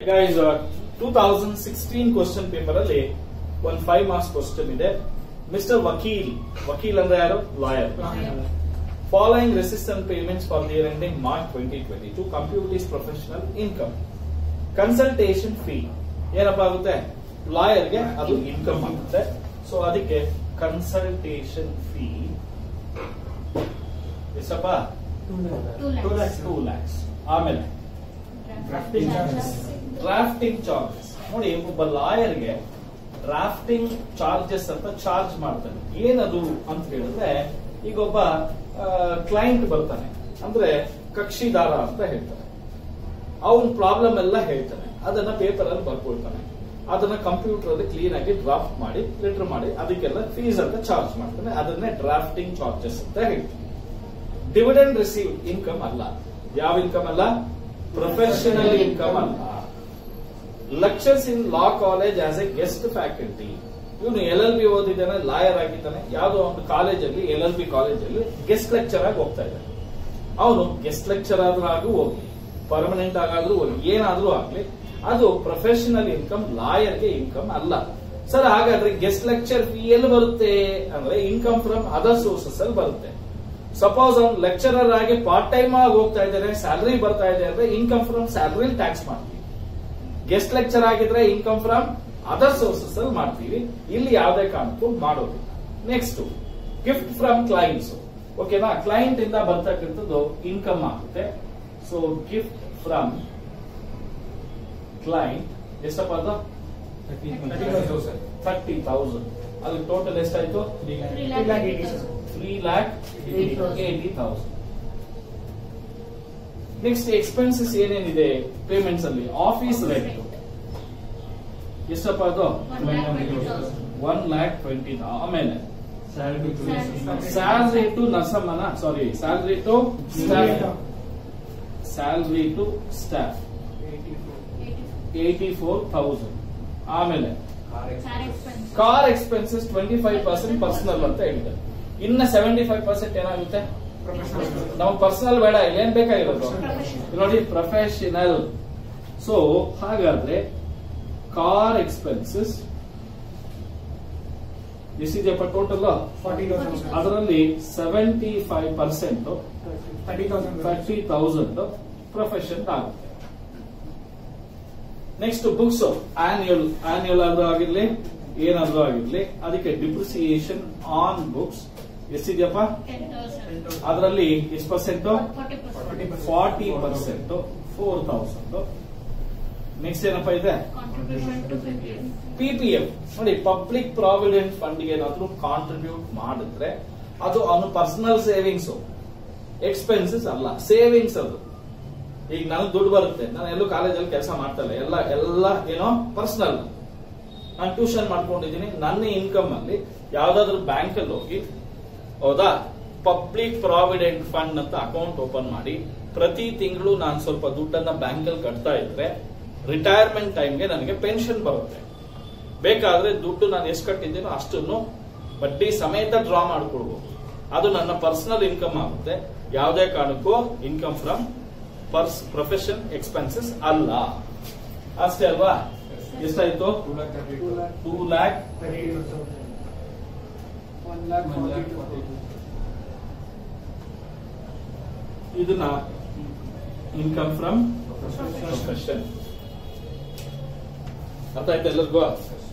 guys two thousand sixteen question paper ಅಲ್ಲಿ ಒಂದು five marks question ಇದೆ ಮಿಸ್ಟರ್ ವಕೀಲ್ ವಕೀಲ್ ಅಂದ್ರೆ ಯಾರು lawyer following receipts and payments for the year ending March twenty twenty two compute his professional income consultation fee ಏನಪ್ಪ ಆಗುತ್ತೆ ಲಾಯರ್ಗೆ ಅದು ಇನ್ಕಮ್ ಆಗುತ್ತೆ ಸೊ ಅದಕ್ಕೆ ಕನ್ಸಲ್ಟೇಷನ್ ಫೀ ಎಷ್ಟಪ್ಪ ಟೂ ಲ್ಯಾಕ್ಸ್ ಆಮೇಲೆ ಡ್ರಾಫ್ಟಿಂಗ್ ಚಾರ್ಜಸ್ ನೋಡಿ ಒಬ್ಬ ಲಾಯರ್ಗೆ ಡ್ರಾಫ್ಟಿಂಗ್ ಚಾರ್ಜಸ್ ಅಂತ ಚಾರ್ಜ್ ಮಾಡ್ತಾನೆ ಏನದು ಅಂತ ಹೇಳಿದ್ರೆ ಈಗ ಒಬ್ಬ ಕ್ಲೈಂಟ್ ಬರ್ತಾನೆ ಅಂದ್ರೆ ಕಕ್ಷಿದಾರ ಅಂತ ಹೇಳ್ತಾನೆ ಅವನ್ ಪ್ರಾಬ್ಲಮ್ ಎಲ್ಲ ಹೇಳ್ತಾನೆ ಅದನ್ನ ಪೇಪರ್ ಅಲ್ಲಿ ಬರ್ಕೊಳ್ತಾನೆ ಅದನ್ನ ಕಂಪ್ಯೂಟರ್ ಅಲ್ಲಿ ಕ್ಲೀನ್ ಆಗಿ ಡ್ರಾಫ್ಟ್ ಮಾಡಿ ಲೆಟರ್ ಮಾಡಿ ಅದಕ್ಕೆಲ್ಲ ಫೀಸ್ ಅಂತ ಚಾರ್ಜ್ ಮಾಡ್ತಾನೆ ಅದನ್ನೇ ಡ್ರಾಫ್ಟಿಂಗ್ ಚಾರ್ಜಸ್ ಅಂತ ಹೇಳ್ತಾನೆ ಡಿವಿಡೆಂಡ್ ರಿಸೀವ್ ಇನ್ಕಮ್ ಅಲ್ಲ ಯಾವ ಇನ್ಕಮ್ ಅಲ್ಲ ಪ್ರೊಫೆಷನಲ್ ಇನ್ಕಮ್ ಅಲ್ಲ lectures in law college as a guest faculty ಇವನು ಎಲ್ ಎಲ್ ಬಿ ಓದಿದ್ದಾನೆ ಲಾಯರ್ ಆಗಿದ್ದಾನೆ ಯಾವುದೋ ಒಂದು ಕಾಲೇಜಲ್ಲಿ ಎಲ್ ಎಲ್ ಬಿ ಕಾಲೇಜಲ್ಲಿ ಗೆಸ್ಟ್ ಲೆಕ್ಚರ್ ಆಗಿ ಹೋಗ್ತಾ ಇದ್ದಾನೆ ಅವನು ಗೆಸ್ಟ್ ಲೆಕ್ಚರ್ ಆದ್ರೂ ಆಗು ಹೋಗ್ಲಿ ಪರ್ಮನೆಂಟ್ ಆಗಾದ್ರೂ ಹೋಗ್ಲಿ ಏನಾದ್ರೂ ಆಗ್ಲಿ ಅದು ಪ್ರೊಫೆಷನಲ್ ಇನ್ಕಮ್ ಲಾಯರ್ಗೆ ಇನ್ಕಮ್ ಅಲ್ಲ ಸರ್ ಹಾಗಾದ್ರೆ ಗೆಸ್ಟ್ ಲೆಕ್ಚರ್ ಫೀ ಎಲ್ಲಿ ಬರುತ್ತೆ ಅಂದ್ರೆ ಇನ್ಕಮ್ ಫ್ರಮ್ ಅದರ್ ಸೋರ್ಸಸ್ ಅಲ್ಲಿ ಬರುತ್ತೆ ಸಪೋಸ್ ಅವ್ನು ಲೆಕ್ಚರರ್ ಆಗಿ ಪಾರ್ಟ್ ಟೈಮ್ ಆಗಿ ಹೋಗ್ತಾ ಇದ್ದಾರೆ ಸ್ಯಾಲರಿ ಬರ್ತಾ ಇದೆ ಅಂದ್ರೆ ಇನ್ಕಮ್ ಫ್ರಮ್ ಸ್ಯಾಲರಿ ಟ್ಯಾಕ್ಸ್ ಮಾಡ್ತೀವಿ ಗೆಸ್ಟ್ ಲೆಕ್ಚರ್ ಆಗಿದ್ರೆ ಇನ್ಕಮ್ ಫ್ರಮ್ ಅದರ್ ಸೋರ್ಸಸ್ ಅಲ್ಲಿ ಮಾಡ್ತೀವಿ ಇಲ್ಲಿ ಯಾವುದೇ ಕಾರಣಕ್ಕೂ ಮಾಡೋದಿಲ್ಲ ನೆಕ್ಸ್ಟ್ ಗಿಫ್ಟ್ ಫ್ರಮ್ ಕ್ಲೈಂಟ್ಸ್ ಓಕೆನಾ ಕ್ಲೈಂಟ್ ಇಂದ ಬರ್ತಕ್ಕಂಥದ್ದು ಇನ್ಕಮ್ ಆಗುತ್ತೆ ಸೊ ಗಿಫ್ಟ್ ಫ್ರಮ್ ಕ್ಲೈಂಟ್ ಎಷ್ಟಪ್ಪ ಅದು ಥರ್ಟಿ ತೌಸಂಡ್ ಅಲ್ಲಿ ಟೋಟಲ್ ಎಷ್ಟಾಯ್ತು three lakh eighty thousand next expenses ಏನೇನಿದೆ ಪೇಮೆಂಟ್ಸ್ ಅಲ್ಲಿ ಆಫೀಸ್ ರೆಂಟ್ ಎಷ್ಟಪ್ಪ ಅದು ಒನ್ ಲ್ಯಾಕ್ ಟ್ವೆಂಟಿ ಆಮೇಲೆ ಸ್ಯಾಲ್ರಿ ಟು ನರ್ಸಮ್ಮನ sorry salary to staff salary to staff eighty four thousand ಆಮೇಲೆ car expenses twenty five percent personal ಅಂತ ಹೇಳಿದ್ದಾರೆ ಇನ್ನ ಸೆವೆಂಟಿ ಫೈವ್ ಪರ್ಸೆಂಟ್ ಏನಾಗುತ್ತೆ ನಾವು ಪರ್ಸನಲ್ ಬೇಡ ಏನ್ ಬೇಕಾಗಿರೋದು ನೋಡಿ ಪ್ರೊಫೆಷನಲ್ ಸೊ ಹಾಗಾದ್ರೆ ಕಾರ್ ಎಕ್ಸ್ಪೆನ್ಸಸ್ ಎಷ್ಟಿದೆಯಪ್ಪ ಟೋಟಲ್ ಅದರಲ್ಲಿ seventy five percent thirty thousand profession ಆಗುತ್ತೆ ನೆಕ್ಸ್ಟ್ ಬುಕ್ಸ್ ಆನ್ಯುಯಲ್ ಆನ್ಯುಯಲ್ ಆದ್ರೂ ಆಗಿರ್ಲಿ ಏನಾದ್ರೂ ಆಗಿರ್ಲಿ ಅದಕ್ಕೆ ಡಿಪ್ರಿಸಿಯೇಷನ್ ಆನ್ ಬುಕ್ಸ್ ಎಷ್ಟಿದೆಯಪ್ಪ ಅದರಲ್ಲಿ ಎಷ್ಟು percent forty percent four thousand next ಏನಪ್ಪ ಇದೆ ಪಿಪಿಎಫ್ ನೋಡಿ ಪಬ್ಲಿಕ್ ಪ್ರಾವಿಡೆಂಟ್ ಫಂಡ್ ಏನಾದ್ರೂ ಕಾಂಟ್ರಿಬ್ಯೂಟ್ ಮಾಡಿದ್ರೆ ಅದು ಅವನು ಪರ್ಸನಲ್ ಸೇವಿಂಗ್ಸ್ ಎಕ್ಸ್ಪೆನ್ಸಸ್ ಅಲ್ಲ ಸೇವಿಂಗ್ಸ್ ಅದು ಈಗ ನನಗೆ ದುಡ್ಡು ಬರುತ್ತೆ ನಾನು ಎಲ್ಲೂ ಕಾಲೇಜಲ್ಲಿ ಕೆಲಸ ಮಾಡ್ತಾ ಇಲ್ಲ ಎಲ್ಲ ಎಲ್ಲ ಏನೋ ಪರ್ಸನಲ್ ನಾನು ಟ್ಯೂಷನ್ ಮಾಡ್ಕೊಂಡಿದ್ದೀನಿ ನನ್ನ ಇನ್ಕಮ್ ಅಲ್ಲಿ ಯಾವ್ದಾದ್ರು ಬ್ಯಾಂಕ್ ಅಲ್ಲಿ ಹೋಗಿ ಹೌದಾ ಪಬ್ಲಿಕ್ ಪ್ರಾವಿಡೆಂಟ್ ಫಂಡ್ ಅಂತ ಅಕೌಂಟ್ ಓಪನ್ ಮಾಡಿ ಪ್ರತಿ ತಿಂಗಳು ನಾನು ಸ್ವಲ್ಪ ದುಡ್ಡನ್ನ ಬ್ಯಾಂಕ್ ಅಲ್ಲಿ ಕಟ್ತಾ ಇದ್ರೆ ರಿಟೈರ್ಮೆಂಟ್ ಟೈಮ್ಗೆ ನನಗೆ ಪೆನ್ಷನ್ ಬರುತ್ತೆ ಬೇಕಾದ್ರೆ ದುಡ್ಡು ನಾನು ಎಷ್ಟು ಕಟ್ಟಿದ್ದೀನೋ ಅಷ್ಟನ್ನು ಬಡ್ಡಿ ಸಮೇತ ಡ್ರಾ ಮಾಡ್ಕೊಡ್ಬೋದು ಅದು ನನ್ನ ಪರ್ಸನಲ್ ಇನ್ಕಮ್ ಆಗುತ್ತೆ ಯಾವುದೇ ಕಾರಣಕ್ಕೂ ಇನ್ಕಮ್ ಫ್ರಮ್ ಪರ್ಸ್ ಪ್ರೊಫೆಷನ್ ಎಕ್ಸ್ಪೆನ್ಸಸ್ ಅಲ್ಲ ಅಷ್ಟೇ ಅಲ್ವಾ ಎಷ್ಟಾಯ್ತು ಟೂ ಲ್ಯಾಕ್ ಇದನ್ನ ಇನ್ಕಮ್ ಫ್ರಮ್ ಪ್ರೊಫೆಷನ್ ಅರ್ಥ ಆಯ್ತಾ ಎಲ್ಲರಿಗೂ